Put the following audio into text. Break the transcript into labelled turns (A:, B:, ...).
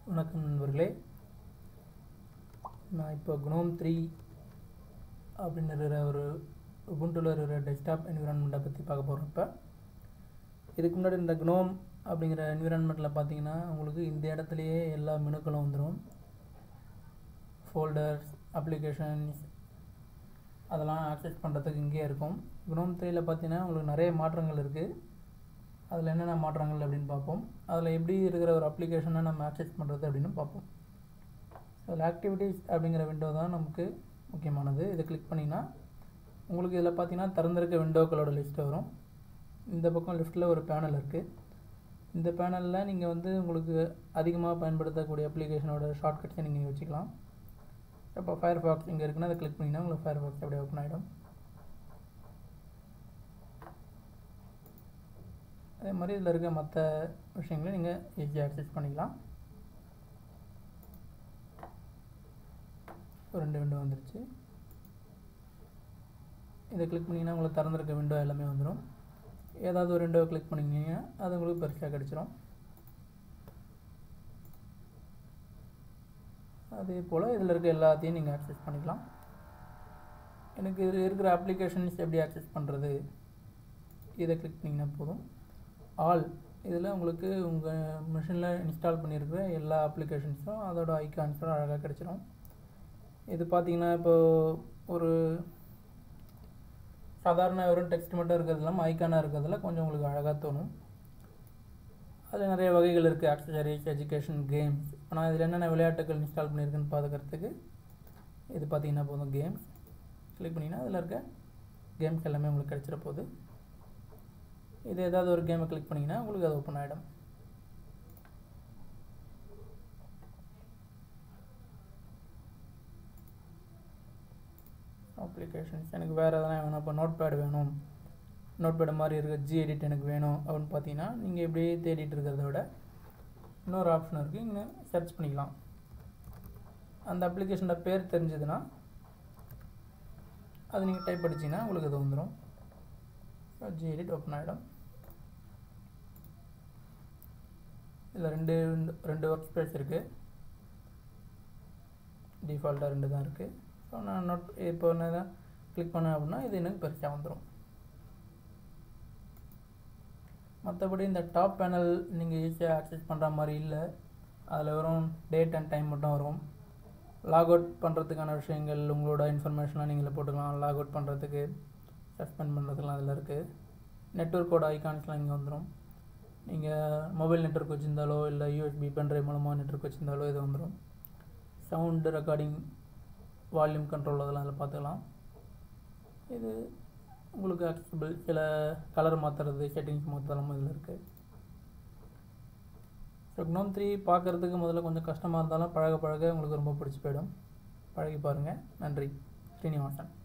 A: வணக்கம் நண்பர்களே நான் இப்போ குனோம் த்ரீ அப்படின்னு இருக்கிற ஒரு உபுண்டுல இருக்கிற டெஸ்க்டாப் என்விரான்மெண்ட்டை பற்றி பார்க்க போகிறோம் இப்போ இதுக்கு முன்னாடி இந்த குனோம் அப்படிங்கிற என்விரான்மெண்ட்டில் பார்த்தீங்கன்னா உங்களுக்கு இந்த இடத்துலையே எல்லா மெனுக்களும் வந்துடும் ஃபோல்டர்ஸ் அப்ளிகேஷன்ஸ் அதெல்லாம் ஆக்சஸ் பண்ணுறதுக்கு இங்கேயே இருக்கும் குனோம் த்ரீயில் பார்த்தீங்கன்னா உங்களுக்கு நிறைய மாற்றங்கள் இருக்குது அதில் என்னென்ன மாற்றங்கள் அப்படின்னு பார்ப்போம் அதில் எப்படி இருக்கிற ஒரு அப்ளிகேஷனை நம்ம ஆக்சஸ் பண்ணுறது அப்படின்னு பார்ப்போம் அதில் ஆக்டிவிட்டீஸ் அப்படிங்கிற விண்டோ தான் நமக்கு முக்கியமானது இதை கிளிக் பண்ணிங்கன்னா உங்களுக்கு இதில் பார்த்தீங்கன்னா திறந்திருக்க விண்டோக்களோட லிஸ்ட் வரும் இந்த பக்கம் லெஃப்ட்டில் ஒரு பேனல் இருக்குது இந்த பேனலில் நீங்கள் வந்து உங்களுக்கு அதிகமாக பயன்படுத்தக்கூடிய அப்ளிகேஷனோட ஷார்ட்கட்ஸை நீங்கள் வச்சுக்கலாம் இப்போ ஃபயர் ஃபாக்ஸ் இங்கே இருக்குன்னா அதை கிளிக் பண்ணிங்கன்னா உங்களுக்கு ஃபயர் ஃபாக்ஸ் அப்படியே ஓப்பன் ஆகிடும் அதே மாதிரி இதில் இருக்க மற்ற விஷயங்களை நீங்கள் ஈஸியாக ஆக்சஸ் பண்ணிக்கலாம் ஒரு ரெண்டு விண்டோ வந்துருச்சு இதை கிளிக் பண்ணிங்கன்னா உங்களுக்கு திறந்திருக்க விண்டோ எல்லாமே வந்துடும் ஏதாவது ஒரு விண்டோவை கிளிக் பண்ணிங்கன்னா அது உங்களுக்கு பெருசாக கிடச்சிரும் அதே போல் இதில் இருக்க எல்லாத்தையும் நீங்கள் ஆக்சஸ் பண்ணிக்கலாம் எனக்கு இதில் இருக்கிற அப்ளிகேஷன்ஸ் எப்படி ஆக்சஸ் பண்ணுறது இதை கிளிக் பண்ணிங்கன்னா போதும் ஆல் இதில் உங்களுக்கு உங்கள் மிஷினில் இன்ஸ்டால் பண்ணியிருக்கிற எல்லா அப்ளிகேஷன்ஸும் அதோட ஐக்கான்ஸும் அழகாக கிடச்சிரும் இது பார்த்தீங்கன்னா இப்போது ஒரு சாதாரண வெறும் டெக்ஸ்ட் மட்டும் இருக்கிறது இல்லாமல் ஐக்கானாக இருக்கிறதுல கொஞ்சம் உங்களுக்கு அழகாக தோணும் அதில் நிறைய வகைகள் இருக்குது ஆக்சசரிஸ் எஜுகேஷன் கேம்ஸ் இப்போ நான் இதில் என்னென்ன விளையாட்டுகள் இன்ஸ்டால் பண்ணியிருக்குன்னு பார்த்துக்கிறதுக்கு இது பார்த்தீங்கன்னா போதும் கேம்ஸ் கிளிக் பண்ணிங்கன்னா அதில் இருக்க கேம்ஸ் எல்லாமே உங்களுக்கு கிடச்சிட போகுது இது ஏதாவது ஒரு கேமை கிளிக் பண்ணிங்கன்னா உங்களுக்கு அது ஓப்பன் ஆகிடும் அப்ளிகேஷன்ஸ் எனக்கு வேறு எதனா வேணும் இப்போ நோட் பேட் வேணும் நோட் பேட் மாதிரி இருக்க ஜி எடிட் எனக்கு வேணும் அப்படின்னு பார்த்தீங்கன்னா நீங்கள் இப்படியே தேடிட்டு இருக்கிறத விட இன்னொரு ஆப்ஷன் இருக்குது இங்கே சர்ச் பண்ணிக்கலாம் அந்த அப்ளிகேஷனோட பேர் தெரிஞ்சதுன்னா அது நீங்கள் டைப் அடிச்சிங்கன்னா உங்களுக்கு அது வந்துடும் ஜி எடிட் ஓப்பன் ஆகிடும் இதில் ரெண்டு ரெண்டு ஒர்க் ஸ்பேஸ் இருக்குது டிஃபால்ட்டாக ரெண்டு தான் இருக்குது ஸோ நான் நோட் இப்போ என்ன கிளிக் பண்ணேன் அப்படின்னா இது எனக்கு பெருசாக வந்துடும் மற்றபடி இந்த டாப் பேனல் நீங்கள் ஈஸியாக ஆக்சஸ் பண்ணுற மாதிரி இல்லை அதில் வெறும் டேட் அண்ட் டைம் மட்டும் வரும் லாக் அவுட் பண்ணுறதுக்கான விஷயங்கள் உங்களோட இன்ஃபர்மேஷனாக நீங்கள் போட்டுக்கலாம் லாக் அவுட் பண்ணுறதுக்கு சஸ்பெண்ட் பண்ணுறதுலாம் அதில் இருக்குது நெட்ஒர்க்கோட ஐகான்ஸ்லாம் இங்கே வந்துடும் நீங்கள் மொபைல் நெட்ஒர்க் வச்சுருந்தாலோ இல்லை யூஎஸ்பி பென்ட்ரைவ் மூலமாக நெட்ஒர்க் வச்சுருந்தாலோ இது வந்துடும் சவுண்டு ரெக்கார்டிங் வால்யூம் கண்ட்ரோல் அதெல்லாம் அதில் பார்த்துக்கலாம் இது உங்களுக்கு அக்சபிள் சில கலர் மாற்றுறது செட்டிங்ஸ் மாற்றலாம் இதில் இருக்குது ஸோ க்னோம் த்ரீ பார்க்குறதுக்கு முதல்ல கொஞ்சம் கஷ்டமாக இருந்தாலும் பழக பழக உங்களுக்கு ரொம்ப பிடிச்சி போயிடும் பழகி பாருங்கள் நன்றி ஸ்ரீனிவாசன்